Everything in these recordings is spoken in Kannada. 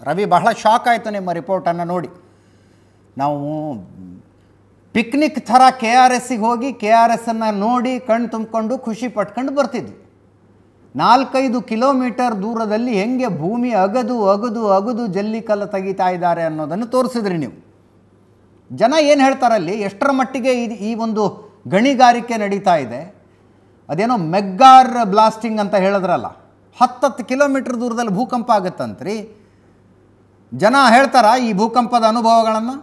ರವಿ ಬಹಳ ಶಾಕ್ ಆಯಿತು ನಿಮ್ಮ ರಿಪೋರ್ಟನ್ನು ನೋಡಿ ನಾವು ಪಿಕ್ನಿಕ್ ಥರ ಕೆ ಆರ್ ಎಸ್ಸಿಗೆ ಹೋಗಿ ಕೆ ಆರ್ ಎಸ್ಸನ್ನು ನೋಡಿ ಕಣ್ಣು ತುಂಬಿಕೊಂಡು ಖುಷಿ ಪಟ್ಕೊಂಡು ಬರ್ತಿದ್ವಿ ನಾಲ್ಕೈದು ಕಿಲೋಮೀಟರ್ ದೂರದಲ್ಲಿ ಹೆಂಗೆ ಭೂಮಿ ಅಗದು ಅಗದು ಅಗದು ಜಲ್ಲಿಕಲ್ಲು ತೆಗಿತಾ ಇದ್ದಾರೆ ಅನ್ನೋದನ್ನು ತೋರಿಸಿದ್ರಿ ನೀವು ಜನ ಏನು ಹೇಳ್ತಾರಲ್ಲಿ ಎಷ್ಟರ ಮಟ್ಟಿಗೆ ಇದು ಈ ಒಂದು ಗಣಿಗಾರಿಕೆ ನಡೀತಾ ಇದೆ ಅದೇನೋ ಮೆಗ್ಗಾರ್ ಬ್ಲಾಸ್ಟಿಂಗ್ ಅಂತ ಹೇಳಿದ್ರಲ್ಲ ಹತ್ತತ್ತು ಕಿಲೋಮೀಟ್ರ್ ದೂರದಲ್ಲಿ ಭೂಕಂಪ ಆಗುತ್ತಂತ್ರಿ ಜನ ಹೇಳ್ತಾರ ಈ ಭೂಕಂಪದ ಅನುಭವಗಳನ್ನು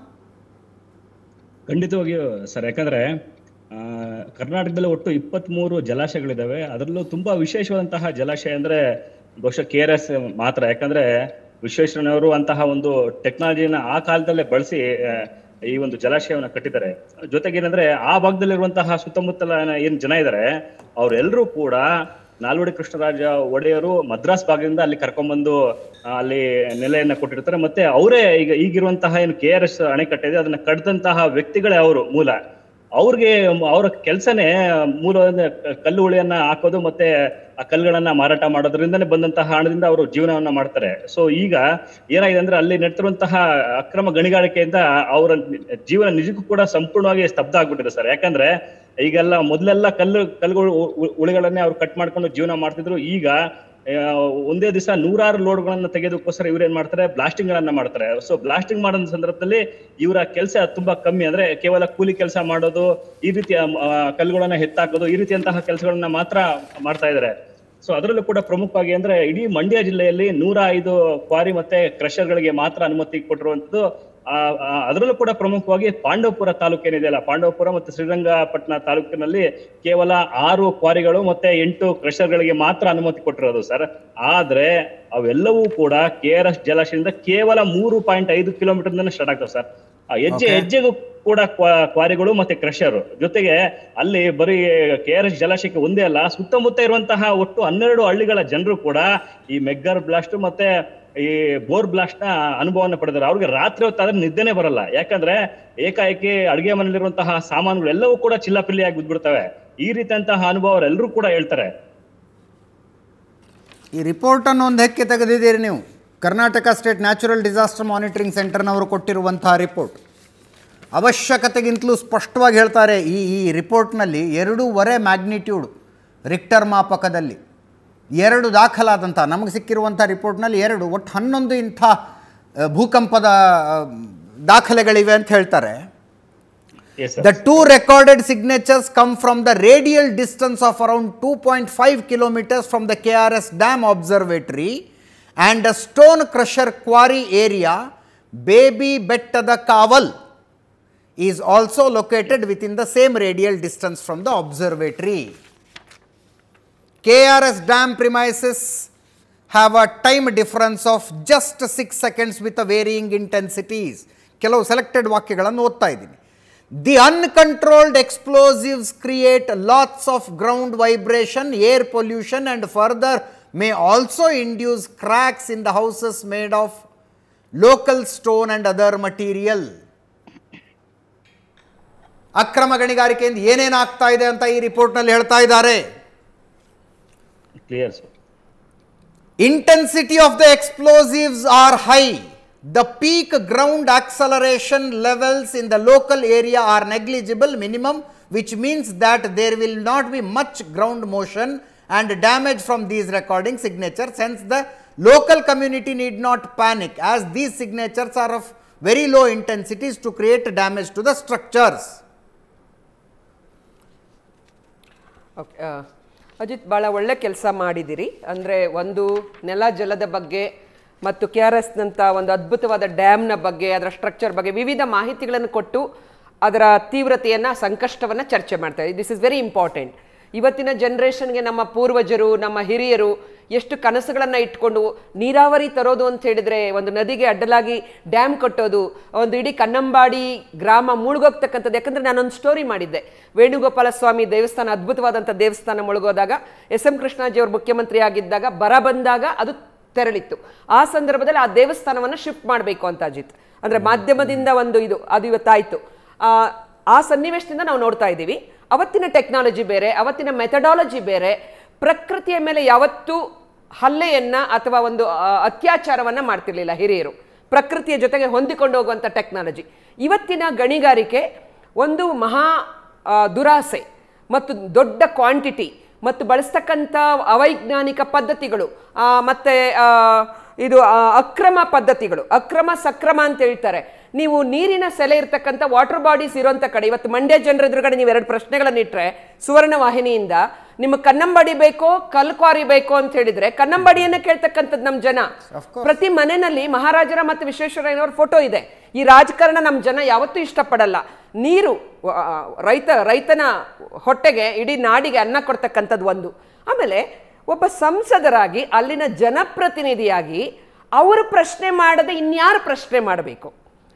ಖಂಡಿತವಾಗಿಯೂ ಸರ್ ಯಾಕಂದ್ರೆ ಆ, ಕರ್ನಾಟಕದಲ್ಲಿ ಒಟ್ಟು ಇಪ್ಪತ್ತ್ ಮೂರು ಜಲಾಶಯಗಳಿದಾವೆ ಅದರಲ್ಲೂ ತುಂಬಾ ವಿಶೇಷವಾದಂತಹ ಜಲಾಶಯ ಅಂದ್ರೆ ಬಹುಶಃ ಕೆ ಆರ್ ಎಸ್ ಮಾತ್ರ ಯಾಕಂದ್ರೆ ವಿಶ್ವೇಶ್ವರಯ್ಯನವರು ಅಂತಹ ಒಂದು ಟೆಕ್ನಾಲಜಿನ ಆ ಕಾಲದಲ್ಲೇ ಬಳಸಿ ಆ, ಈ ಒಂದು ಜಲಾಶಯವನ್ನ ಕಟ್ಟಿದ್ದಾರೆ ಜೊತೆಗೆ ಏನಂದ್ರೆ ಆ ಭಾಗದಲ್ಲಿರುವಂತಹ ಸುತ್ತಮುತ್ತಲ ಏನ್ ಜನ ಇದ್ದಾರೆ ಅವರೆಲ್ಲರೂ ಕೂಡ ನಾಲ್ವಡಿ ಕೃಷ್ಣರಾಜ ಒಡೆಯರು ಮದ್ರಾಸ್ ಭಾಗದಿಂದ ಅಲ್ಲಿ ಕರ್ಕೊಂಡ್ಬಂದು ಆ, ಅಲ್ಲಿ ನೆಲೆಯನ್ನ ಕೊಟ್ಟಿರ್ತಾರೆ ಮತ್ತೆ ಅವರೇ ಈಗ ಈಗಿರುವಂತಹ ಏನು ಕೆ ಆರ್ ಎಸ್ ಅಣೆಕಟ್ಟೆ ಇದೆ ಅದನ್ನ ಕಟ್ಟಿದಂತಹ ವ್ಯಕ್ತಿಗಳೇ ಅವರು ಮೂಲ ಅವ್ರಿಗೆ ಅವರ ಕೆಲಸನೇ ಮೂಲ ಕಲ್ಲು ಹುಳಿಯನ್ನ ಹಾಕೋದು ಮತ್ತೆ ಆ ಕಲ್ಲುಗಳನ್ನ ಮಾರಾಟ ಮಾಡೋದ್ರಿಂದನೇ ಬಂದಂತಹ ಹಣದಿಂದ ಅವರು ಜೀವನವನ್ನ ಮಾಡ್ತಾರೆ ಸೊ ಈಗ ಏನಾಗಿದೆ ಅಂದ್ರೆ ಅಲ್ಲಿ ನಡೆತಿರುವಂತಹ ಅಕ್ರಮ ಗಣಿಗಾರಿಕೆಯಿಂದ ಅವರ ಜೀವನ ನಿಜಕ್ಕೂ ಕೂಡ ಸಂಪೂರ್ಣವಾಗಿ ಸ್ತಬ್ಧ ಆಗ್ಬಿಟ್ಟಿದೆ ಸರ್ ಯಾಕಂದ್ರೆ ಈಗೆಲ್ಲ ಮೊದಲೆಲ್ಲ ಕಲ್ಲು ಕಲ್ಲುಗಳು ಉ- ಉ- ಉಳಿಗಳನ್ನೇ ಅವ್ರು ಕಟ್ ಮಾಡ್ಕೊಂಡು ಜೀವನ ಮಾಡ್ತಿದ್ರು ಈಗ ಆ, ಒಂದೇ ದಿವಸ ನೂರಾರು ಲೋಡ್ಗಳನ್ನ ತೆಗೆಯೋದಕ್ಕೋಸ್ಕರ ಇವ್ರು ಏನ್ ಮಾಡ್ತಾರೆ ಬ್ಲಾಸ್ಟಿಂಗ್ ಗಳನ್ನ ಮಾಡ್ತಾರೆ ಸೊ ಬ್ಲಾಸ್ಟಿಂಗ್ ಮಾಡೋ ಸಂದರ್ಭದಲ್ಲಿ ಇವರ ಕೆಲಸ ತುಂಬಾ ಕಮ್ಮಿ ಅಂದ್ರೆ ಕೇವಲ ಕೂಲಿ ಕೆಲಸ ಮಾಡೋದು ಈ ರೀತಿಯ ಆ, ಕಲ್ಲುಗಳನ್ನ ಎತ್ತಾಕೋದು ಈ ರೀತಿಯಂತಹ ಕೆಲಸಗಳನ್ನ ಮಾತ್ರ ಮಾಡ್ತಾ ಇದ್ದಾರೆ ಸೊ ಅದರಲ್ಲೂ ಕೂಡ ಪ್ರಮುಖವಾಗಿ ಅಂದ್ರೆ ಇಡೀ ಮಂಡ್ಯ ಜಿಲ್ಲೆಯಲ್ಲಿ ನೂರ ಐದು ಕ್ವಾರಿ ಮತ್ತೆ ಕ್ರಷರ್ಗಳಿಗೆ ಮಾತ್ರ ಅನುಮತಿ ಕೊಟ್ಟಿರುವಂತದ್ದು ಆ, ಆ, ಅದರಲ್ಲೂ ಕೂಡ ಪ್ರಮುಖವಾಗಿ ಪಾಂಡವಪುರ ತಾಲೂಕು ಏನಿದೆಯಲ್ಲ ಪಾಂಡವಪುರ ಮತ್ತು ಶ್ರೀರಂಗಪಟ್ಟಣ ತಾಲೂಕಿನಲ್ಲಿ ಕೇವಲ ಆರು ಕ್ವಾರಿಗಳು ಮತ್ತೆ ಎಂಟು ಕ್ರಷರ್ಗಳಿಗೆ ಮಾತ್ರ ಅನುಮತಿ ಕೊಟ್ಟಿರೋದು ಸರ್ ಆದ್ರೆ ಅವೆಲ್ಲವೂ ಕೂಡ ಕೆ ಆರ್ ಎಸ್ ಜಲಾಶಯದಿಂದ ಕೇವಲ ಮೂರು ಪಾಯಿಂಟ್ ಐದು ಕಿಲೋಮೀಟರ್ ಸ್ಟಾರ್ಟ್ ಆಗ್ತವೆ ಸರ್ ಆ ಹೆಜ್ಜೆ Okay. ಹೆಜ್ಜೆಗೂ ಕೂಡ ಕ್ವಾ- ಕ್ವಾರಿಗಳು ಮತ್ತೆ ಕ್ರಷರ್ ಜೊತೆಗೆ ಅಲ್ಲಿ ಬರೀ ಕೆ ಆರ್ ಎಸ್ ಜಲಾಶಯಕ್ಕೆ ಒಂದೇ ಅಲ್ಲ ಸುತ್ತಮುತ್ತ ಇರುವಂತಹ ಒಟ್ಟು ಹನ್ನೆರಡು ಹಳ್ಳಿಗಳ ಜನರು ಕೂಡ ಈ ಮೆಗ್ಗರ್ ಬ್ಲಾಸ್ಟ್ ಮತ್ತೆ ಈ ಬೋರ್ ಬ್ಲಾಸ್ಟ್ ನ ಅನುಭವನ ಪಡೆದಾರೆ ಅವ್ರಿಗೆ ರಾತ್ರಿ ಹೊತ್ತಾದ್ರೆ ನಿದ್ದೆನೆ ಬರಲ್ಲ ಯಾಕಂದ್ರೆ ಏಕಾಏಕಿ ಅಡುಗೆ ಮನೆಯಲ್ಲಿರುವಂತಹ ಸಾಮಾನುಗಳು ಎಲ್ಲವೂ ಕೂಡ ಚಿಲ್ಲಪಿಲ್ಲಿಯಾಗಿ ಬಿದ್ಬಿಡ್ತವೆ ಈ ರೀತಿಯಂತಹ ಅನುಭವ ಅವರೆಲ್ಲರೂ ಕೂಡ ಹೇಳ್ತಾರೆ ಈ ರಿಪೋರ್ಟನ್ನು ಒಂದು ಹೆಕ್ಕೆ ತೆಗೆದಿದ್ದೀರಿ ನೀವು Karnataka state natural disaster monitoring ಸೆಂಟರ್ನವರು ಕೊಟ್ಟಿರುವಂತಹ ರಿಪೋರ್ಟ್ ಅವಶ್ಯಕತೆಗಿಂತಲೂ ಸ್ಪಷ್ಟವಾಗಿ ಹೇಳ್ತಾರೆ ಈ ಈ ರಿಪೋರ್ಟ್ನಲ್ಲಿ ಎರಡೂವರೆ ಮ್ಯಾಗ್ನಿಟ್ಯೂಡ್ ರಿಕ್ಟರ್ ಮಾಪಕದಲ್ಲಿ ಎರಡು ದಾಖಲಾದಂಥ ನಮಗೆ ಸಿಕ್ಕಿರುವಂಥ ರಿಪೋರ್ಟ್ನಲ್ಲಿ ಎರಡು ಒಟ್ಟು ಹನ್ನೊಂದು ಇಂಥ ಆ, ಭೂಕಂಪದ ಆ, ದಾಖಲೆಗಳಿವೆ ಅಂತ ಹೇಳ್ತಾರೆ Yes, sir. The two recorded signatures come from the radial distance of around 2.5 kilometers from the KRS Dam Observatory and a stone crusher quarry area, Baby Bettada Kaval, is also located within the same radial distance from the observatory. KRS Dam premises have a time difference of just 6 seconds with a varying intensities. ಕೆಲವು ಸೆಲೆಕ್ಟೆಡ್ ವಾಕ್ಯಗಳನ್ನು ಓದ್ತಾ ಇದ್ದೀನಿ the uncontrolled explosives create lots of ground vibration air pollution and further may also induce cracks in the houses made of local stone and other material ಅಕ್ರಮ ಗಣಿಗಾರಿಕೆಯಿಂದ ಏನೇನಾಗ್ತಾ ಇದೆ ಅಂತ ಈ ರಿಪೋರ್ಟ್ನಲ್ಲಿ ಹೇಳ್ತಾ ಇದ್ದಾರೆ clear sir Intensity of the explosives are high. The peak ground acceleration levels in the local area are negligible minimum, which means that there will not be much ground motion and damage from these recording signatures. Hence, the local community need not panic as these signatures are of very low intensities to create damage to the structures. Okay ಆ, ಅಜಿತ್ ಭಾಳ ಒಳ್ಳೆ ಕೆಲಸ ಮಾಡಿದಿರಿ ಅಂದರೆ ಒಂದು ನೆಲ ಜಲದ ಬಗ್ಗೆ ಮತ್ತು ಕೆ ಆರ್ ಎಸ್ನಂಥ ಒಂದು ಅದ್ಭುತವಾದ ಡ್ಯಾಮ್ನ ಬಗ್ಗೆ ಅದರ ಸ್ಟ್ರಕ್ಚರ್ ಬಗ್ಗೆ ವಿವಿಧ ಮಾಹಿತಿಗಳನ್ನು ಕೊಟ್ಟು ಅದರ ತೀವ್ರತೆಯನ್ನು ಸಂಕಷ್ಟವನ್ನು ಚರ್ಚೆ ಮಾಡ್ತಾರೆ ದಿಸ್ ಇಸ್ ವೆರಿ ಇಂಪಾರ್ಟೆಂಟ್ ಇವತ್ತಿನ ಜನ್ರೇಷನ್ಗೆ ನಮ್ಮ ಪೂರ್ವಜರು ನಮ್ಮ ಹಿರಿಯರು ಎಷ್ಟು ಕನಸುಗಳನ್ನು ಇಟ್ಕೊಂಡು ನೀರಾವರಿ ತರೋದು ಅಂತ ಹೇಳಿದ್ರೆ ಒಂದು ನದಿಗೆ ಅಡ್ಡಲಾಗಿ ಡ್ಯಾಮ್ ಕಟ್ಟೋದು ಒಂದು ಇಡೀ ಕನ್ನಂಬಾಡಿ ಗ್ರಾಮ ಮುಳುಗೋಗ್ತಕ್ಕಂಥದ್ದು ಯಾಕಂದ್ರೆ ನಾನೊಂದು ಸ್ಟೋರಿ ಮಾಡಿದ್ದೆ ವೇಣುಗೋಪಾಲ ಸ್ವಾಮಿ ದೇವಸ್ಥಾನ ಅದ್ಭುತವಾದಂಥ ದೇವಸ್ಥಾನ ಮುಳುಗೋದಾಗ ಎಸ್ ಎಂ ಕೃಷ್ಣಾಜಿ ಅವರು ಮುಖ್ಯಮಂತ್ರಿ ಆಗಿದ್ದಾಗ ಬರ ಬಂದಾಗ ಅದು ತೆರಳಿತ್ತು ಆ ಸಂದರ್ಭದಲ್ಲಿ ಆ ದೇವಸ್ಥಾನವನ್ನು ಶಿಫ್ಟ್ ಮಾಡಬೇಕು ಅಂತ ಅಜಿತ್ ಅಂದ್ರೆ ಮಾಧ್ಯಮದಿಂದ ಒಂದು ಇದು ಅದು ಇವತ್ತಾಯ್ತು ಆ, ಆ ಸನ್ನಿವೇಶದಿಂದ ನಾವು ನೋಡ್ತಾ ಇದ್ದೀವಿ ಅವತ್ತಿನ ಟೆಕ್ನಾಲಜಿ ಬೇರೆ ಅವತ್ತಿನ ಮೆಥಡಾಲಜಿ ಬೇರೆ ಪ್ರಕೃತಿಯ ಮೇಲೆ ಯಾವತ್ತೂ ಹಲ್ಲೆಯನ್ನ ಅಥವಾ ಒಂದು ಆ, ಅತ್ಯಾಚಾರವನ್ನ ಮಾಡ್ತಿರ್ಲಿಲ್ಲ ಹಿರಿಯರು ಪ್ರಕೃತಿಯ ಜೊತೆಗೆ ಹೊಂದಿಕೊಂಡು ಹೋಗುವಂಥ ಟೆಕ್ನಾಲಜಿ ಇವತ್ತಿನ ಗಣಿಗಾರಿಕೆ ಒಂದು ಮಹಾ ಆ, ದುರಾಸೆ ಮತ್ತು ದೊಡ್ಡ ಕ್ವಾಂಟಿಟಿ ಮತ್ತು ಬಳಸ್ತಕ್ಕಂಥ ಅವೈಜ್ಞಾನಿಕ ಪದ್ಧತಿಗಳು ಆ, ಮತ್ತೆ ಆ, ಇದು ಆ, ಅಕ್ರಮ ಪದ್ಧತಿಗಳು ಅಕ್ರಮ ಸಕ್ರಮ ಅಂತ ಹೇಳ್ತಾರೆ ನೀವು ನೀರಿನ ಸೆಲೆ ಇರ್ತಕ್ಕಂಥ ವಾಟರ್ ಬಾಡೀಸ್ ಇರುವಂಥ ಕಡೆ ಇವತ್ತು ಮಂಡ್ಯ ಜನರ ಎದುರುಗಡೆ ನೀವು ಎರಡು ಪ್ರಶ್ನೆಗಳನ್ನು ಇಟ್ಟರೆ ಸುವರ್ಣ ವಾಹಿನಿಯಿಂದ ನಿಮ್ಮ ಕನ್ನಂಬಾಡಿ ಬೇಕೋ ಕಲ್ಕ್ವಾರಿ ಬೇಕೋ ಅಂತ ಹೇಳಿದ್ರೆ ಕನ್ನಂಬಾಡಿಯನ್ನ ಕೇಳ್ತಕ್ಕಂಥದ್ದು ನಮ್ಮ ಜನ ಪ್ರತಿ ಮನೆಯಲ್ಲಿ ಮಹಾರಾಜರ ಮತ್ತು ವಿಶ್ವೇಶ್ವರಯ್ಯನವ್ರ ಫೋಟೋ ಇದೆ ಈ ರಾಜಕಾರಣ ನಮ್ಮ ಜನ ಯಾವತ್ತೂ ಇಷ್ಟಪಡಲ್ಲ ನೀರು ಆ, ರೈತ ರೈತನ ಹೊಟ್ಟೆಗೆ ಇಡೀ ನಾಡಿಗೆ ಅನ್ನ ಕೊಡ್ತಕ್ಕಂಥದ್ದು ಒಂದು ಆಮೇಲೆ ಒಬ್ಬ ಸಂಸದರಾಗಿ ಅಲ್ಲಿನ ಜನಪ್ರತಿನಿಧಿಯಾಗಿ ಅವರು ಪ್ರಶ್ನೆ ಮಾಡದೆ ಇನ್ಯಾರು ಪ್ರಶ್ನೆ ಮಾಡಬೇಕು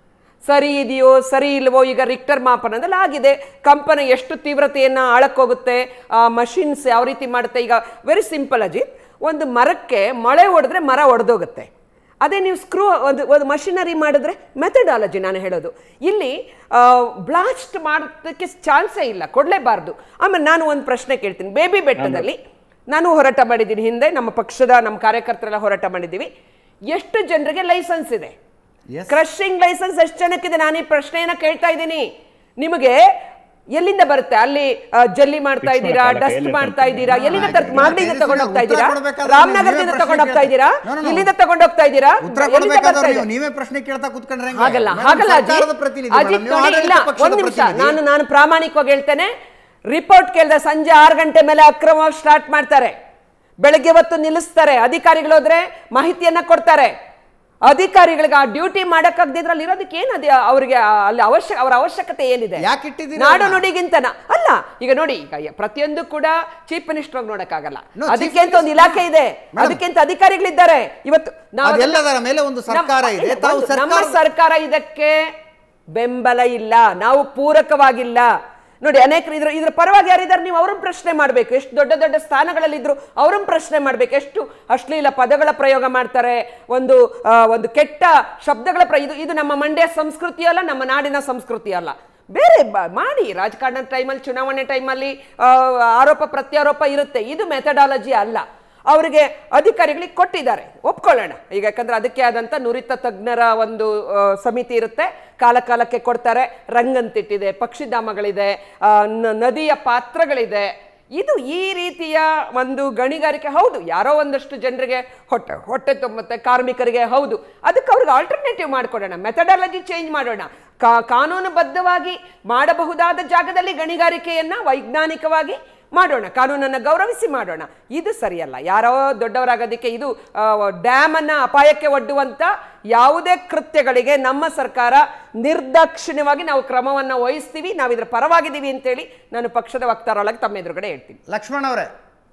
ಸರಿ ಇದೆಯೋ ಸರಿ ಇಲ್ವೋ ಈಗ ರಿಕ್ಟರ್ ಮಾಪನದಲ್ಲಿ ಆಗಿದೆ ಕಂಪನ ಎಷ್ಟು ತೀವ್ರತೆಯನ್ನು ಆಳಕ್ಕೋಗುತ್ತೆ ಆ ಮಷಿನ್ಸ್ ಯಾವ ರೀತಿ ಮಾಡುತ್ತೆ ಈಗ ವೆರಿ ಸಿಂಪಲ್ ಅಜಿತ್ ಒಂದು ಮರಕ್ಕೆ ಮಳೆ ಹೊಡೆದ್ರೆ ಮರ ಒಡೆದೋಗುತ್ತೆ ಅದೇ ನೀವು ಸ್ಕ್ರೂ ಒಂದು ಒಂದು ಮಷಿನರಿ ಮಾಡಿದ್ರೆ ಮೆಥಡಾಲಜಿ ನಾನು ಹೇಳೋದು ಇಲ್ಲಿ ಬ್ಲಾಸ್ಟ್ ಮಾಡೋದಕ್ಕೆ ಚಾನ್ಸೇ ಇಲ್ಲ ಕೊಡಲೇಬಾರ್ದು ಆಮೇಲೆ ನಾನು ಒಂದು ಪ್ರಶ್ನೆ ಕೇಳ್ತೀನಿ ಬೇಬಿ ಬೆಟ್ಟದಲ್ಲಿ ನಾನು ಹೋರಾಟ ಮಾಡಿದ್ದೀನಿ ಹಿಂದೆ ನಮ್ಮ ಪಕ್ಷದ ನಮ್ಮ ಕಾರ್ಯಕರ್ತರೆಲ್ಲ ಹೋರಾಟ ಮಾಡಿದ್ದೀವಿ ಎಷ್ಟು ಜನರಿಗೆ ಲೈಸೆನ್ಸ್ ಇದೆ Yes. ಕ್ರಶಿಂಗ್ ಲೈಸೆನ್ಸ್ ಎಷ್ಟು ಜನಕ್ಕಿದೆ ನಾನು ಈ ಪ್ರಶ್ನೆಯನ್ನ ಕೇಳ್ತಾ ಇದ್ದೀನಿ ನಿಮಗೆ ಎಲ್ಲಿಂದ ಬರುತ್ತೆ ಅಲ್ಲಿ ಆ, ಜಲ್ಲಿ ಮಾಡ್ತಾ Fix ಇದ್ದೀರಾ ಮಾಡಕ್ಕಲ್ಲ, ಡಸ್ಟ್ ಕೈಯಲ್ಲಿ ಮಾಡ್ತಾ ಇದ್ದೀರಾ ಹಾ, ಎಲ್ಲಿಂದ ಆಯ್ತು. ಮಾಗಡಿಯಿಂದ ಉತ್ತರ ತಗೊಂಡು ಹೋಗ್ತಾ ಇದ್ದೀರಾ ಕೊಡ್ಬೇಕಾದ್ರೆ ರಾಮನಗರದಿಂದ ನೀವೇ ತಗೊಂಡು ಹೋಗ್ತಾ ಪ್ರಶ್ನೆ ಇದ್ದೀರಾ ಕೇಳ್ತಾ- No, no, no. ಇಲ್ಲಿಂದ ತಗೊಂಡು ಹೋಗ್ತಾ ಇದ್ದೀರಾ ಉತ್ತರ ಎಲ್ಲಿಂದ ಕೊಡ್ಬೇಕಾದ್ರೆ ಬರ್ತಾ ನೀವು ಇದೆ ನೀವೇ ಪ್ರಶ್ನೆ ಕೇಳ್ತಾ ಕುತ್ಕೊಂಡ್ರೆ ಹೆಂಗೆ? ಹಾಗಲ್ಲ ಮೇಡಮ್, ಹಾಗಲ್ಲ ಅಜಿತ್ ಸರ್ಕಾರದ ಪ್ರತಿನಿಧಿ ಅಜಿತ್ ಮೇಡಮ್, ನೀವು ನೋಡಿ ಇಲ್ಲ ಆಡಳಿತ ಪಕ್ಷದ ಒಂದ್ ನಿಮಿಷ ಪ್ರತಿನಿಧಿ. ನಾನು ನಾನು ಪ್ರಾಮಾಣಿಕವಾಗಿ ಹೇಳ್ತೇನೆ ರಿಪೋರ್ಟ್ ಕೇಳಿದೆ ಸಂಜೆ ಆರು ಗಂಟೆ ಮೇಲೆ ಅಕ್ರಮವಾಗಿ ಸ್ಟಾರ್ಟ್ ಮಾಡ್ತಾರೆ ಬೆಳಗ್ಗೆ ಹೊತ್ತು ನಿಲ್ಲಿಸ್ತಾರೆ ಅಧಿಕಾರಿಗಳು ಹೋದ್ರೆ ಮಾಹಿತಿಯನ್ನ ಕೊಡ್ತಾರೆ ಅಧಿಕಾರಿಗಳಿಗೆ ಆ ಡ್ಯೂಟಿ ಮಾಡಕ್ಕಾಗದಿದ್ರೆ ಅಲ್ಲಿ ಇರೋದಕ್ಕೆ ಏನು ಅದೇ ಅವರಿಗೆ ಅಲ್ಲಿ ಅವಶ್ಯಕ ಅವರ ಅವಶ್ಯಕತೆ ಏನಿದೆ ಯಾಕೆ ಇಟ್ಟಿದ್ದೀರಾ ನಾಡು ಅದನ್ನ? ನುಡಿಗಿಂತನ ಅಲ್ಲ ಈಗ ನೋಡಿ ಈಗ ಯ- ಪ್ರತಿಯೊಂದು ಕೂಡ ಚೀಫ್ ಮಿನಿಸ್ಟರ್ ನೋಡಕ್ಕಾಗಲ್ಲ No, ಅದಕ್ಕೆ chief ಅಂತ ಒಂದು ಇಲಾಖೆ ಇದೆ Madam. ಅದಕ್ಕೆ ಅಂತ ಅಧಿಕಾರಿಗಳಿದ್ದಾರೆ ಇವತ್ತು ನಾವು ಅದನ್ನ- ಅದೆಲ್ಲದರ ಮೇಲೆ ಒಂದು ಸರ್ಕಾರ ನಮ್ಮ- ಇದೆ. ಇಲ್ಲ, ತಾವು ಒಂದು- ನಮ್ಮ ಸರ್ಕಾರ- ಸರ್ಕಾರ ಇದಕ್ಕೆ ಬೆಂಬಲ ಇಲ್ಲ ನಾವು ಪೂರಕವಾಗಿಲ್ಲ ನೋಡಿ ಅನೇಕರು ಇದ್ರ ಇದ್ರ ಪರವಾಗಿ ಯಾರಿದ್ದಾರೆ ನೀವು ಅವ್ರನ್ನ ಪ್ರಶ್ನೆ ಮಾಡಬೇಕು ಎಷ್ಟು ದೊಡ್ಡ ದೊಡ್ಡ ಸ್ಥಾನಗಳಲ್ಲಿ ಇದ್ರು ಅವ್ರನ್ನ ಪ್ರಶ್ನೆ ಮಾಡಬೇಕು ಎಷ್ಟು ಅಶ್ಲೀಲ ಪದಗಳ ಪ್ರಯೋಗ ಮಾಡ್ತಾರೆ ಒಂದು ಆ, ಒಂದು ಕೆಟ್ಟ ಶಬ್ದಗಳ ಪ್ರ ಇದು ಇದು ನಮ್ಮ ಮಂಡ್ಯ ಸಂಸ್ಕೃತಿ ಅಲ್ಲ ನಮ್ಮ ನಾಡಿನ ಸಂಸ್ಕೃತಿ ಅಲ್ಲ ಬೇರೆ ಬ- ಮಾಡಿ ರಾಜಕಾರಣದ ಟೈಮಲ್ಲಿ ಚುನಾವಣೆ ಟೈಮಲ್ಲಿ ಆರೋಪ ಪ್ರತ್ಯಾರೋಪ ಇರುತ್ತೆ ಇದು ಮೆಥಡಾಲಜಿ ಅಲ್ಲ ಅವರಿಗೆ ಅಧಿಕಾರಿಗಳಿಗೆ ಕೊಟ್ಟಿದ್ದಾರೆ ಒಪ್ಕೊಳ್ಳೋಣ ಈಗ ಯಾಕಂದ್ರೆ ಅದಕ್ಕೆ ಆದಂಥ ನುರಿತ ತಜ್ಞರ ಒಂದು ಆ, ಸಮಿತಿ ಇರುತ್ತೆ ಕಾಲ ಕಾಲಕ್ಕೆ ಕೊಡ್ತಾರೆ ರಂಗಂತಿಟ್ಟಿದೆ ಪಕ್ಷಿಧಾಮಗಳಿದೆ ಆ, ನ- ನದಿಯ ಪಾತ್ರಗಳಿದೆ ಇದು ಈ ರೀತಿಯ ಒಂದು ಗಣಿಗಾರಿಕೆ ಹೌದು ಯಾರೋ ಒಂದಷ್ಟು ಜನರಿಗೆ ಹೊಟ್ಟೆ ಹೊಟ್ಟೆ ತುಂಬುತ್ತೆ ಕಾರ್ಮಿಕರಿಗೆ ಹೌದು ಅದಕ್ಕೆ ಅವ್ರಿಗೆ ಆಲ್ಟರ್ನೇಟಿವ್ ಮಾಡ್ಕೊಡೋಣ ಮೆಥಡಾಲಜಿ ಚೇಂಜ್ ಮಾಡೋಣ ಕಾ ಕಾನೂನುಬದ್ಧವಾಗಿ ಮಾಡಬಹುದಾದ ಜಾಗದಲ್ಲಿ ಗಣಿಗಾರಿಕೆಯನ್ನ ವೈಜ್ಞಾನಿಕವಾಗಿ ಮಾಡೋಣ ಕಾನೂನನ್ನು ಗೌರವಿಸಿ ಮಾಡೋಣ ಇದು ಸರಿಯಲ್ಲ ಯಾರೋ ದೊಡ್ಡವರಾಗೋದಕ್ಕೆ ಇದು ಡ್ಯಾಮ್ ಅನ್ನ ಅಪಾಯಕ್ಕೆ ಒಡ್ಡುವಂತ ಯಾವುದೇ ಕೃತ್ಯಗಳಿಗೆ ನಮ್ಮ ಸರ್ಕಾರ ನಿರ್ದಾಕ್ಷಿಣ್ಯವಾಗಿ ನಾವು ಕ್ರಮವನ್ನು ವಹಿಸ್ತೀವಿ ನಾವು ಇದ್ರ ಪರವಾಗಿದ್ದೀವಿ ಅಂತೇಳಿ ನಾನು ಪಕ್ಷದ ವಕ್ತಾರೊಳಗೆ ತಮ್ಮ ಎದುರುಗಡೆ ಹೇಳ್ತೀನಿ ಲಕ್ಷ್ಮಣ್ ಅವರೇ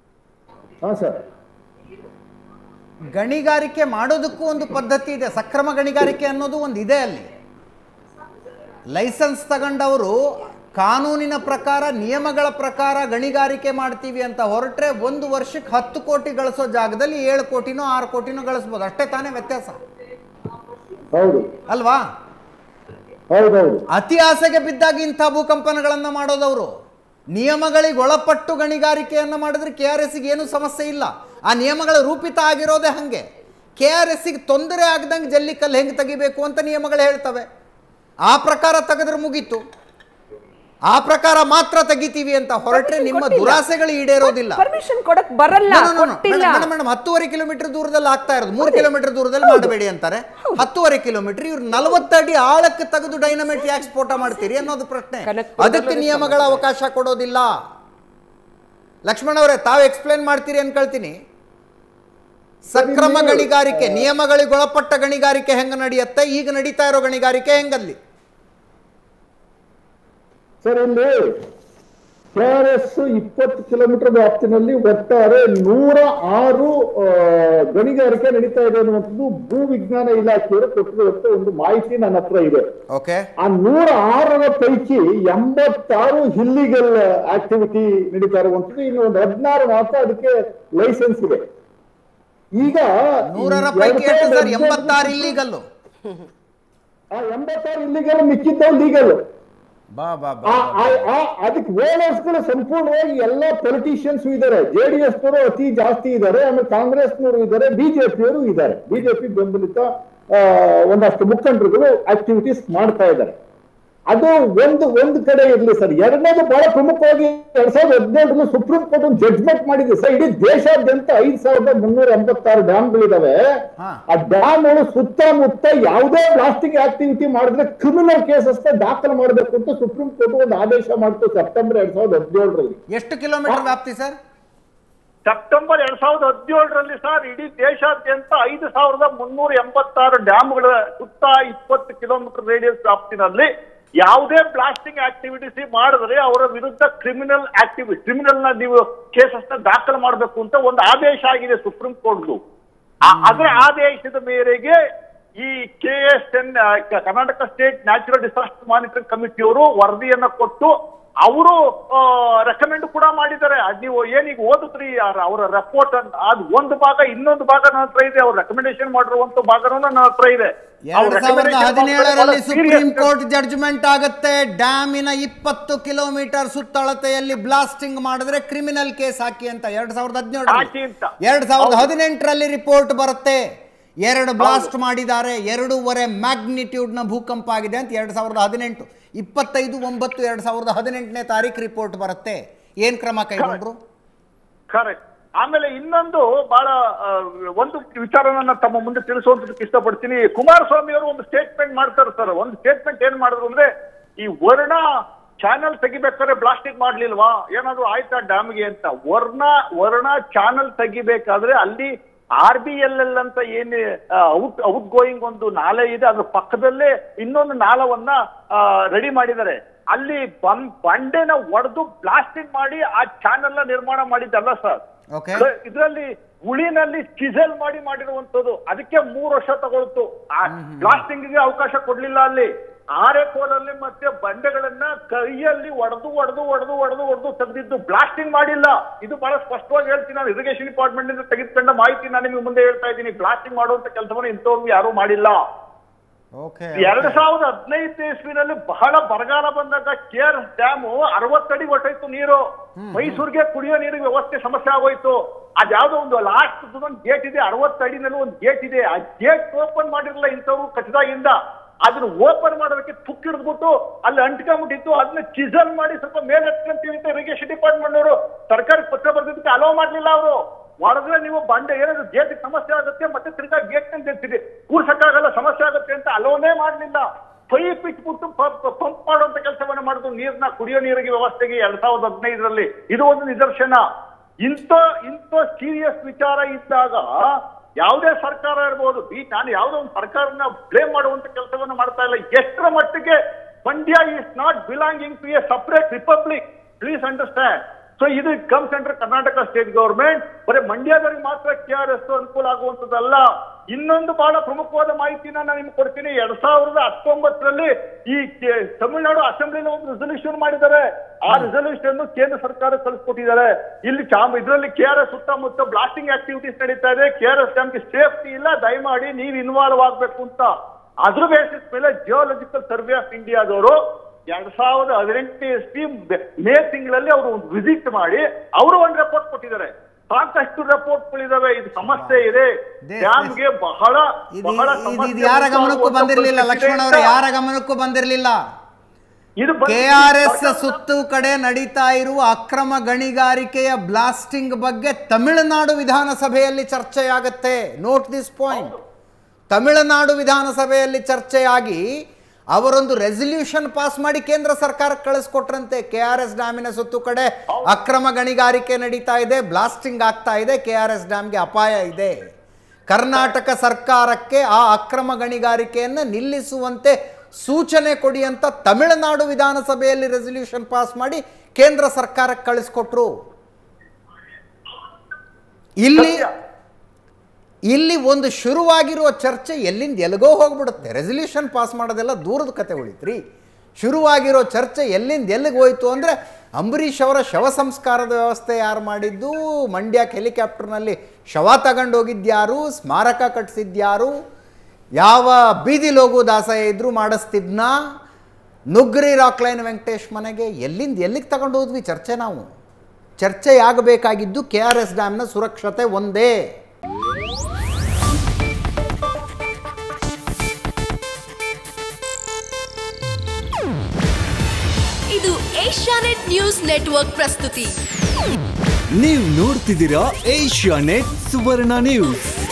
ಹಾ ಸರ್ ಗಣಿಗಾರಿಕೆ ಮಾಡೋದಕ್ಕೂ ಒಂದು ಪದ್ಧತಿ ಇದೆ ಸಕ್ರಮ ಗಣಿಗಾರಿಕೆ ಅನ್ನೋದು ಒಂದು ಇದೆ ಅಲ್ಲಿ ಲೈಸೆನ್ಸ್ ತಗೊಂಡವರು ಕಾನೂನಿನ ಪ್ರಕಾರ ನಿಯಮಗಳ ಪ್ರಕಾರ ಗಣಿಗಾರಿಕೆ ಮಾಡ್ತೀವಿ ಅಂತ ಹೊರಟ್ರೆ ಒಂದು ವರ್ಷಕ್ಕೆ ಹತ್ತು ಕೋಟಿ ಗಳಿಸೋ ಜಾಗದಲ್ಲಿ ಏಳು ಕೋಟಿನೋ ಆರು ಕೋಟಿನೋ ಗಳಿಸ್ಬೋದು ಅಷ್ಟೇ ತಾನೇ ವ್ಯತ್ಯಾಸ ಹೌದು ಅಲ್ವಾ ಹೌದೌದು ಅತಿ ಆಸೆಗೆ ಬಿದ್ದಾಗ ಇಂಥ ಭೂಕಂಪನಗಳನ್ನು ಮಾಡೋದವರು ನಿಯಮಗಳಿಗೆ ಒಳಪಟ್ಟು ಗಣಿಗಾರಿಕೆಯನ್ನು ಮಾಡಿದ್ರೆ ಕೆ ಆರ್ ಎಸ್ಸಿಗೆ ಏನೂ ಸಮಸ್ಯೆ ಇಲ್ಲ ಆ ನಿಯಮಗಳ ರೂಪಿತ ಆಗಿರೋದೇ ಹಾಗೆ ಕೆ ಆರ್ ಎಸ್ಸಿಗೆ ತೊಂದರೆ ಆಗ್ದಂಗೆ ಜಲ್ಲಿಕಲ್ಲು ಹೆಂಗೆ ತೆಗಿಬೇಕು ಅಂತ ನಿಯಮಗಳು ಹೇಳ್ತವೆ ಆ ಪ್ರಕಾರ ತೆಗೆದ್ರೆ ಮುಗೀತು ಆ ಪ್ರಕಾರ ಮಾತ್ರ ತೆಗಿತೀವಿ ಅಂತ ಹೊರಟ್ರೆ ನಿಮ್ಮ ದುರಾಸೆಗಳು ಈಡೇರೋದಿಲ್ಲ ಪರ್ಮಿಷನ್ ಕೊಡಕ್ ಬರಲ್ಲ No, no, no, no. ಕೊಟ್ಟಿಲ್ಲ ಮೇಡಮ್, ಮೇಡಮ್, ಮೇಡಮ್, ಹತ್ತುವರೆ ಕಿಲೋಮೀಟರ್ ದೂರದಲ್ಲಿ ಆಗ್ತಾ ಇರೋದು ಮೂರು ಕಿಲೋಮೀಟರ್ ದೂರದಲ್ಲಿ ಮಾಡಬೇಡಿ ಅಂತಾರೆ ಹತ್ತುವರೆ ಕಿಲೋಮೀಟರ್ ಇವ್ರು ನಲವತ್ತಡಿ ಆಳಕ್ಕೆ ತೆಗೆದು ಡೈನಮೈಟ್ ಯಾಕೆ ಸ್ಫೋಟ ಮಾಡ್ತೀರಿ ಅನ್ನೋದು ಪ್ರಶ್ನೆ ಕನಕ್ಪುರದಲ್ಲೂ ಅದಕ್ಕೆ ನಿಯಮಗಳ ಅವಕಾಶ ಕೊಡೋದಿಲ್ಲ ಲಕ್ಷ್ಮಣ್ ಅವರೇ ತಾವು ಎಕ್ಸ್ಪ್ಲೇನ್ ಮಾಡ್ತೀರಿ ಅನ್ಕೊಳ್ತೀನಿ ಸಕ್ರಮ ಗಣಿಗಾರಿಕೆ ನಿಯಮಗಳಿಗೆ ಒಳಪಟ್ಟ ಗಣಿಗಾರಿಕೆ ಹೆಂಗ ನಡೆಯುತ್ತೆ ಈಗ ನಡೀತಾ ಇರೋ ಗಣಿಗಾರಿಕೆ ಹೆಂಗಲ್ಲಿ ಸರ್ ಇಲ್ಲಿ ಕೆ ಆರ್ ಎಸ್ ಇಪ್ಪತ್ತು ಕಿಲೋಮೀಟರ್ ವ್ಯಾಪ್ತಿನಲ್ಲಿ ಒಟ್ಟಾರೆ ನೂರ ಆರು ಆ, ಗಣಿಗಾರಿಕೆ ನಡೀತಾ ಇದೆ ಅನ್ನುವಂಥದ್ದು ಭೂ ವಿಜ್ಞಾನ ಇಲಾಖೆಯವರು ಕೊಟ್ಟಿರುವಂತ ಒಂದು ಮಾಹಿತಿ ನನ್ನ ಹತ್ರ ಇದೆ ಓಕೆ ಆ ನೂರ ಆರರ ಪೈಕಿ ಎಂಬತ್ತಾರು ಇಲ್ಲಿಗಲ್ ಆಕ್ಟಿವಿಟಿ ನಡೀತಾ ಇರುವಂತದ್ದು ಇನ್ನು ಒಂದು ಹದಿನಾರು ಮಾತ್ರ ಅದಕ್ಕೆ ಲೈಸೆನ್ಸ್ ಇದೆ ಈಗ ನೂರರ ಈ ಪೈಕಿ ಎರಡ್ ಎಷ್ಟು ಸರ್ ಸಾವಿರದ ಎಂಬತ್ತಾರು ಇಲ್ಲಿಗಲ್ಲು ಆ ಎಂಬತ್ತಾರು ಇಲ್ಲಿಗಲ್ ಮಿಕ್ಕಿದ್ದವು ಲೀಗಲ್ ಬಾ ಬಾ ಬಾ ಆ- ಆ- ಆ- ಅದಕ್ಕೆ ಓನರ್ಸ್ಗಳು ಸಂಪೂರ್ಣವಾಗಿ ಎಲ್ಲ ಪೊಲಿಟಿಷಿಯನ್ಸ್ ಇದ್ದಾರೆ ಜೆಡಿಎಸ್ ನವರು ಅತಿ ಜಾಸ್ತಿ ಇದ್ದಾರೆ ಆಮೇಲೆ ಕಾಂಗ್ರೆಸ್ನವರು ಇದ್ದಾರೆ ಬಿಜೆಪಿಯವರು ಇದ್ದಾರೆ ಬಿಜೆಪಿ ಬೆಂಬಲಿತ ಆ, ಒಂದಷ್ಟು ಮುಖಂಡರುಗಳು ಆಕ್ಟಿವಿಟೀಸ್ ಮಾಡ್ತಾ ಇದ್ದಾರೆ ಅದು ಒಂದು ಒಂದು ಕಡೆ ಇರ್ಲಿ ಸರ್ ಎರಡನೇದು ಬಹಳ ಪ್ರಮುಖವಾಗಿ ಎರಡ್ ಸಾವಿರದ ಹದಿನೇಳರಲ್ಲಿ ಸುಪ್ರೀಂ ಕೋರ್ಟ್ ಒಂದು ಜಡ್ಜ್ಮೆಂಟ್ ಮಾಡಿದೆ ಸರ್ ಇಡೀ ದೇಶಾದ್ಯಂತ ಐದ್ ಸಾವಿರದ ಮುನ್ನೂರ ಎಂಬತ್ತಾರು ಡ್ಯಾಮ್ಗಳಿದಾವೆ ಹಾ. ಆ ಡ್ಯಾಮ್ಗಳು ಸುತ್ತಮುತ್ತ ಯಾವುದೇ ಪ್ಲಾಸ್ಟಿಕ್ ಆಕ್ಟಿವಿಟಿ ಮಾಡಿದ್ರೆ ಕ್ರಿಮಿನಲ್ ಕೇಸಸ್ ದಾಖಲು ಮಾಡಬೇಕು ಅಂತ ಸುಪ್ರೀಂ ಕೋರ್ಟ್ ಒಂದು ಆದೇಶ ಮಾಡಿತು ಸೆಪ್ಟೆಂಬರ್ ಎರಡ್ ಸಾವಿರದ ಹದಿನೇಳರಲ್ಲಿ ಎಷ್ಟು ಕಿಲೋಮೀಟರ್ ವ್ಯಾಪ್ತಿ ಸರ್ ಸೆಪ್ಟೆಂಬರ್ ಎರಡ್ ಸಾವಿರದ ಹದಿನೇಳರಲ್ಲಿ ಸರ್ ಇಡೀ ದೇಶಾದ್ಯಂತ ಐದು ಸಾವಿರದ ಮುನ್ನೂರ ಎಂಬತ್ತಾರು ಡ್ಯಾಮ್ಗಳ ಸುತ್ತ ಇಪ್ಪತ್ತು ಕಿಲೋಮೀಟರ್ ರೇಡಿಯಸ್ ವ್ಯಾಪ್ತಿನಲ್ಲಿ ಯಾವುದೇ ಬ್ಲಾಸ್ಟಿಂಗ್ ಆಕ್ಟಿವಿಟೀಸ್ ಮಾಡಿದ್ರೆ ಅವರ ವಿರುದ್ಧ ಕ್ರಿಮಿನಲ್ ಆಕ್ಟಿವಿಟಿ ಕ್ರಿಮಿನಲ್ ನ ನೀವು ಕೇಸಸ್ ನ ದಾಖಲು ಮಾಡಬೇಕು ಅಂತ ಒಂದು ಆದೇಶ ಆಗಿದೆ ಸುಪ್ರೀಂ ಕೋರ್ಟ್ದು ಅದರ ಆದೇಶದ ಮೇರೆಗೆ ಈ K S N Karnataka state natural disaster monitoring ಕಮಿಟಿಯವರು ವರದಿಯನ್ನ ಕೊಟ್ಟು ಅವರು ರೆಕಮೆಂಡ್ ಕೂಡ ಮಾಡಿದ್ದಾರೆ ಅದ್ ನೀವು ಏನೀಗ ಓದಿದ್ರಿ ಯಾರ- ಅವರ ರಿಪೋರ್ಟ್ ಅದು ಒಂದು ಭಾಗ ಇನ್ನೊಂದು ಭಾಗ ನನ್ನ ಹತ್ರ ಇದೆ ಅವ್ರು ರೆಕಮೆಂಡೇಶನ್ ಮಾಡಿರುವಂತ ಭಾಗನೂ ನನ್ನ ಹತ್ರ ಇದೆ ಅವ್ರ ಎರಡ್ ಸಾವಿರದ recommendation ಹದಿನೇಳರಲ್ಲಿ ಬಹಳ ಸುಪ್ರೀಂ serious. ಕೋರ್ಟ್ ಜಡ್ಜ್ಮೆಂಟ್ ಆಗುತ್ತೆ ಡ್ಯಾಮಿನ ಇಪ್ಪತ್ತು ಕಿಲೋಮೀಟರ್ ಸುತ್ತಳತೆಯಲ್ಲಿ ಬ್ಲಾಸ್ಟಿಂಗ್ ಮಾಡಿದ್ರೆ ಕ್ರಿಮಿನಲ್ ಕೇಸ್ ಹಾಕಿ ಅಂತ ಎರಡ್ ಸಾವಿರದ ಹಾಕಿ ಅಂತ. ಹದಿನೇಳು ಎರಡ್ ಸಾವಿರದ ಹದಿನೆಂಟರಲ್ಲಿ ರಿಪೋರ್ಟ್ ಬರುತ್ತೆ ಎರಡು ಬ್ಲಾಸ್ಟ್ ಮಾಡಿದ್ದಾರೆ ಎರಡೂವರೆ ಮ್ಯಾಗ್ನಿಟ್ಯೂಡ್ ನ ಭೂಕಂಪ ಆಗಿದೆ ಅಂತ ಎರಡ್ ಸಾವಿರದ ಹದಿನೆಂಟು ಇಪ್ಪತ್ತೈದು ಒಂಬತ್ತು ಎರಡ್ ಸಾವಿರದ ಹದಿನೆಂಟನೇ ತಾರೀಕು ರಿಪೋರ್ಟ್ ಬರುತ್ತೆ ಏನ್ ಕ್ರಮ ಕೈಗೊಂಡ್ರು ಕರೆಕ್ಟ್ ಆಮೇಲೆ ಇನ್ನೊಂದು ಬಹಳ ಆ, ಒಂದು ವಿಚಾರನ ತಮ್ಮ ಮುಂದೆ ತಿಳಿಸುವಂತದಕ್ಕೆ ಇಷ್ಟಪಡ್ತೀನಿ ಕುಮಾರಸ್ವಾಮಿ ಅವರು ಒಂದು ಸ್ಟೇಟ್ಮೆಂಟ್ ಮಾಡ್ತಾರೆ ಸರ್ ಒಂದು ಸ್ಟೇಟ್ಮೆಂಟ್ ಏನ್ ಮಾಡಿದ್ರು ಅಂದ್ರೆ ಈ ವರ್ಣ ಚಾನಲ್ ತೆಗಿಬೇಕಾದ್ರೆ ಬ್ಲಾಸ್ಟಿಂಗ್ ಮಾಡ್ಲಿಲ್ವಾ ಏನಾದ್ರು ಆಯ್ತಾ ಡ್ಯಾಮ್ಗೆ ಅಂತ ವರ್ಣ ವರ್ಣ ಚಾನಲ್ ತೆಗಿಬೇಕಾದ್ರೆ ಅಲ್ಲಿ ಆರ್ ಬಿ ಎಲ್ ಎಲ್ ಅಂತ ಏನ್ ಔಟ್ ಔಟ್ ಗೋಯಿಂಗ್ ಒಂದು ನಾಲೆ ಇದೆ ಅದ್ರ ಪಕ್ಕದಲ್ಲೇ ಇನ್ನೊಂದು ನಾಲವನ್ನ ರೆಡಿ ಮಾಡಿದ್ದಾರೆ ಅಲ್ಲಿ ಬಂ ಬಂಡೆನ ಒಡೆದು ಬ್ಲಾಸ್ಟಿಂಗ್ ಮಾಡಿ ಆ ಚಾನಲ್ ನ ನಿರ್ಮಾಣ ಮಾಡಿದ್ದಲ್ಲ ಸರ್ ಓಕೆ ಇದರಲ್ಲಿ ಉಳಿನಲ್ಲಿ ಚಿಸಲ್ ಮಾಡಿ ಮಾಡಿರುವಂತದ್ದು ಅದಕ್ಕೆ ಮೂರು ವರ್ಷ ತಗೊಳ್ತು ಆ ಬ್ಲಾಸ್ಟಿಂಗ್ ಗೆ ಅವಕಾಶ ಕೊಡ್ಲಿಲ್ಲ ಅಲ್ಲಿ ಆರೆ ಕೋಲಲ್ಲಿ ಮತ್ತೆ ಬಂಡೆಗಳನ್ನ ಕೈಯಲ್ಲಿ ಒಡೆದು ಒಡೆದು ಒಡೆದು ಒಡೆದು ಒಡೆದು ತೆಗೆದಿದ್ದು ಬ್ಲಾಸ್ಟಿಂಗ್ ಮಾಡಿಲ್ಲ ಇದು ಬಹಳ ಸ್ಪಷ್ಟವಾಗಿ ಹೇಳ್ತೀನಿ ನಾನು ಇರಿಗೇಷನ್ ಡಿಪಾರ್ಟ್ಮೆಂಟ್ ಇಂದ ತೆಗೆದುಕೊಂಡ ಮಾಹಿತಿ ನಾನು ನಿಮ್ಗೆ ಮುಂದೆ ಹೇಳ್ತಾ ಇದ್ದೀನಿ ಬ್ಲಾಸ್ಟಿಂಗ್ ಮಾಡುವಂತ ಕೆಲಸವನ್ನು ಇಂಥವ್ರು ಯಾರು ಮಾಡಿಲ್ಲ ಓಕೆ ಎರಡ್ ಸಾವಿರದ ಹದಿನೈದು ಇಸ್ವಿನಲ್ಲಿ ಬಹಳ ಬರಗಾಲ ಬಂದಾಗ ಕೆ ಆರ್ ಡ್ಯಾಮ್ ಅರವತ್ತಡಿ ಹೊಟ್ಟೋಯ್ತು ನೀರು ಮೈಸೂರಿಗೆ ಕುಡಿಯೋ ನೀರಿಗೆ ವ್ಯವಸ್ಥೆ ಸಮಸ್ಯೆ ಆಗೋಯ್ತು ಅದ್ಯಾವ್ದೋ ಒಂದು ಲಾಸ್ಟ್ ಒಂದು ಗೇಟ್ ಇದೆ ಅರವತ್ತಡಿನಲ್ಲಿ ಒಂದು ಗೇಟ್ ಇದೆ ಆ ಗೇಟ್ ಓಪನ್ ಮಾಡಿರಲಿಲ್ಲ ಇಂಥವ್ರು ಕಚ್ಚದಾಗಿಂದ ಅದನ್ನ ಓಪನ್ ಮಾಡೋದಕ್ಕೆ ತುಕ್ ಹಿಡಿದ್ಬಿಟ್ಟು ಅಲ್ಲಿ ಅಂಟ್ಕೊಂಡ್ಬಿಟ್ಟಿತ್ತು ಅದನ್ನ ಚಿಸಲ್ ಮಾಡಿ ಸ್ವಲ್ಪ ಮೇಲೆ ಎತ್ಕೊಂತೀವಿ ಅಂತ ಇರಿಗೇಷನ್ ಡಿಪಾರ್ಟ್ಮೆಂಟ್ ಅವರು ಸರ್ಕಾರಕ್ಕೆ ಪತ್ರ ಬರ್ದಿದ್ದಕ್ಕೆ ಅಲೋ ಮಾಡ್ಲಿಲ್ಲ ಅವರು ಹೊಡೆದ್ರೆ ನೀವು ಬಂಡೆ ಏನಾದ್ರು ಗೇಟ್ ಸಮಸ್ಯೆ ಆಗುತ್ತೆ ಮತ್ತೆ ತಿರ್ಗಾ ಗೇಟ್ ನಿಲ್ಸಿದೆ ಕೂರ್ಸಕ್ಕಾಗಲ್ಲ ಸಮಸ್ಯೆ ಆಗುತ್ತೆ ಅಂತ ಅಲೋನೇ ಮಾಡ್ಲಿಲ್ಲ ಪೈಪ್ ಇಟ್ಬಿಟ್ಟು ಪಂಪ್ ಮಾಡುವಂತ ಕೆಲಸವನ್ನ ಮಾಡಿದ್ರು ನೀರ್ನ ಕುಡಿಯೋ ನೀರಿಗೆ ವ್ಯವಸ್ಥೆಗೆ ಎರಡ್ ಸಾವಿರದ ಹದಿನೈದರಲ್ಲಿ ಇದು ಒಂದು ನಿದರ್ಶನ ಇಂಥ ಇಂಥ ಸೀರಿಯಸ್ ವಿಚಾರ ಇದ್ದಾಗ ಯಾವುದೇ ಸರ್ಕಾರ ಇರ್ಬೋದು ಈ ನಾನು ಯಾವುದೋ ಒಂದು ಸರ್ಕಾರನ ಬ್ಲೇಮ್ ಮಾಡುವಂತ ಕೆಲಸವನ್ನ ಮಾಡ್ತಾ ಇಲ್ಲ ಎಷ್ಟರ ಮಟ್ಟಿಗೆ Mandya is not belonging to a separate republic please understand so ಇದು comes under Karnataka state government ಬರೀ ಮಂಡ್ಯದವರಿಗೆ ಮಾತ್ರ ಕೆ ಆರ್ ಎಸ್ ಅನುಕೂಲ ಆಗುವಂತದ್ದಲ್ಲ ಇನ್ನೊಂದು ಬಹಳ ಪ್ರಮುಖವಾದ ಮಾಹಿತಿನ ನಾನು ನಿಮ್ಗೆ ಕೊಡ್ತೀನಿ ಎರಡ್ ಸಾವಿರದ ಹತ್ತೊಂಬತ್ತರಲ್ಲಿ ಈ ಕೆ- ತಮಿಳುನಾಡು ಅಸೆಂಬ್ಲಿನ ಒಂದು ರೆಸಲ್ಯೂಷನ್ ಮಾಡಿದ್ದಾರೆ ಆ ರೆಸಲ್ಯೂಷನ್ ಕೇಂದ್ರ ಸರ್ಕಾರ ಕಳಿಸ್ಕೊಟ್ಟಿದ್ದಾರೆ ಇಲ್ಲಿ ಚಾಮ್ ಇದರಲ್ಲಿ ಕೆ ಆರ್ ಎಸ್ ಸುತ್ತಮುತ್ತ ಬ್ಲಾಸ್ಟಿಂಗ್ ಆಕ್ಟಿವಿಟೀಸ್ ನಡೀತಾ ಇದೆ ಕೆ ಆರ್ ಎಸ್ ಡ್ಯಾಮ್ಗೆ ಸೇಫ್ಟಿ ಇಲ್ಲ ದಯಮಾಡಿ ನೀವು ಇನ್ವಾಲ್ವ್ ಆಗ್ಬೇಕು ಅಂತ ಅದ್ರ ಬೇಸಿಸ್ ಮೇಲೆ ಜಿಯೋಲಜಿಕಲ್ ಸರ್ವೆ ಆಫ್ ಇಂಡಿಯಾದವರು ಎರಡ್ ಸಾವಿರದ ಹದಿನೆಂಟನೇ ಇಸ್ವಿ ಮೇ ತಿಂಗಳಲ್ಲಿ ಅವರು ಒಂದು ವಿಸಿಟ್ ಮಾಡಿ ಅವರು ಒಂದು ರಿಪೋರ್ಟ್ ಕೊಟ್ಟಿದ್ದಾರೆ ಸಾಕಷ್ಟು ರಿಪೋರ್ಟ್ಗಳಿದಾವೆ ಇದು ಸಮಸ್ಯೆ ಇದೆ ದೇ- ಡ್ಯಾಮ್ಗೆ ಬಹಳ ಇದು ಬಹಳ ಇದು- ಸಮಸ್ಯೆ ಇದು ಯಾರ ಗಮನಕ್ಕೂ ಉಂಟಾಗುವಂತ ಬಂದಿರಲಿಲ್ಲ ಪರಿಸ್ಥಿತಿ ಲಕ್ಷ್ಮಣ ಇದೆ ಅವರೇ ಅಂತ. ಯಾರ ಗಮನಕ್ಕೂ ಬಂದಿರಲಿಲ್ಲ ಇದು ಬಂದು ಕೆ ಆರ್ ಎಸ್ ಸರ್ಕಾರ- ಸುತ್ತು ಕಡೆ ನಡೀತಾ ಇರುವ ಅಕ್ರಮ ಗಣಿಗಾರಿಕೆಯ ಬ್ಲಾಸ್ಟಿಂಗ್ ಬಗ್ಗೆ ತಮಿಳುನಾಡು ವಿಧಾನಸಭೆಯಲ್ಲಿ ಚರ್ಚೆಯಾಗತ್ತೆ ನೋಟ್ ದಿಸ್ ಪಾಯಿಂಟ್ ತಮಿಳುನಾಡು ವಿಧಾನಸಭೆಯಲ್ಲಿ ಚರ್ಚೆಯಾಗಿ ಅವರೊಂದು ರೆಸಲ್ಯೂಷನ್ ಪಾಸ್ ಮಾಡಿ ಕೇಂದ್ರ ಸರ್ಕಾರಕ್ಕೆ ಕಳಿಸ್ಕೊಟ್ರಂತೆ ಕೆ ಆರ್ ಎಸ್ ಡ್ಯಾಮಿನ ಸುತ್ತು ಕಡೆ ಅಕ್ರಮ ಗಣಿಗಾರಿಕೆ ನಡೀತಾ ಇದೆ ಬ್ಲಾಸ್ಟಿಂಗ್ ಆಗ್ತಾ ಇದೆ ಕೆ ಆರ್ ಎಸ್ ಡ್ಯಾಮ್ಗೆ ಅಪಾಯ ಇದೆ ಕರ್ನಾಟಕ ಸರ್ಕಾರಕ್ಕೆ ಆ ಅಕ್ರಮ ಗಣಿಗಾರಿಕೆಯನ್ನು ನಿಲ್ಲಿಸುವಂತೆ ಸೂಚನೆ ಕೊಡಿ ಅಂತ ತಮಿಳುನಾಡು ವಿಧಾನಸಭೆಯಲ್ಲಿ ರೆಸಲ್ಯೂಷನ್ ಪಾಸ್ ಮಾಡಿ ಕೇಂದ್ರ ಸರ್ಕಾರಕ್ಕೆ ಕಳಿಸ್ಕೊಟ್ರು ಇಲ್ಲಿ ಇಲ್ಲಿ ಒಂದು ಶುರುವಾಗಿರುವ ಚರ್ಚೆ ಎಲ್ಲಿಂದ ಎಲ್ಲಿಗೋ ಹೋಗ್ಬಿಡುತ್ತೆ ರೆಸಲ್ಯೂಷನ್ ಪಾಸ್ ಮಾಡೋದೆಲ್ಲ ದೂರದ ಕತೆ ಉಳಿತ್ರಿ ಶುರುವಾಗಿರೋ ಚರ್ಚೆ ಎಲ್ಲಿಂದ ಎಲ್ಲಿಗೆ ಹೋಯ್ತು ಅಂದರೆ ಅಂಬರೀಷ್ ಅವರ ಶವ ಸಂಸ್ಕಾರದ ವ್ಯವಸ್ಥೆ ಯಾರು ಮಾಡಿದ್ದು ಮಂಡ್ಯಕ್ಕೆ ಹೆಲಿಕಾಪ್ಟರ್ನಲ್ಲಿ ಶವ ತಗೊಂಡೋಗಿದ್ಯಾರು ಸ್ಮಾರಕ ಕಟ್ಟಿಸಿದ್ಯಾರು ಯಾವ ಬೀದಿ ಲೋಗು ದಾಸ ಇದ್ರೂ ಮಾಡಿಸ್ತಿದ್ನಾ ನುಗ್ರಿ ರಾಕ್ಲೈನ್ ವೆಂಕಟೇಶ್ ಮನೆಗೆ ಎಲ್ಲಿಂದ ಎಲ್ಲಿಗೆ ತಗೊಂಡು ಹೋದ್ವಿ ಚರ್ಚೆ ನಾವು ಚರ್ಚೆಯಾಗಬೇಕಾಗಿದ್ದು ಕೆ ಆರ್ ಎಸ್ ಡ್ಯಾಮ್ನ ಸುರಕ್ಷತೆ ಒಂದೇ ಇದು ಏಷ್ಯಾನೆಟ್ ನ್ಯೂಸ್ ನೆಟ್ವರ್ಕ್ ಪ್ರಸ್ತುತಿ ನೀವು ನೋಡ್ತಿದ್ದೀರಾ ಏಷ್ಯಾ ನೆಟ್ ಸುವರ್ಣ ನ್ಯೂಸ್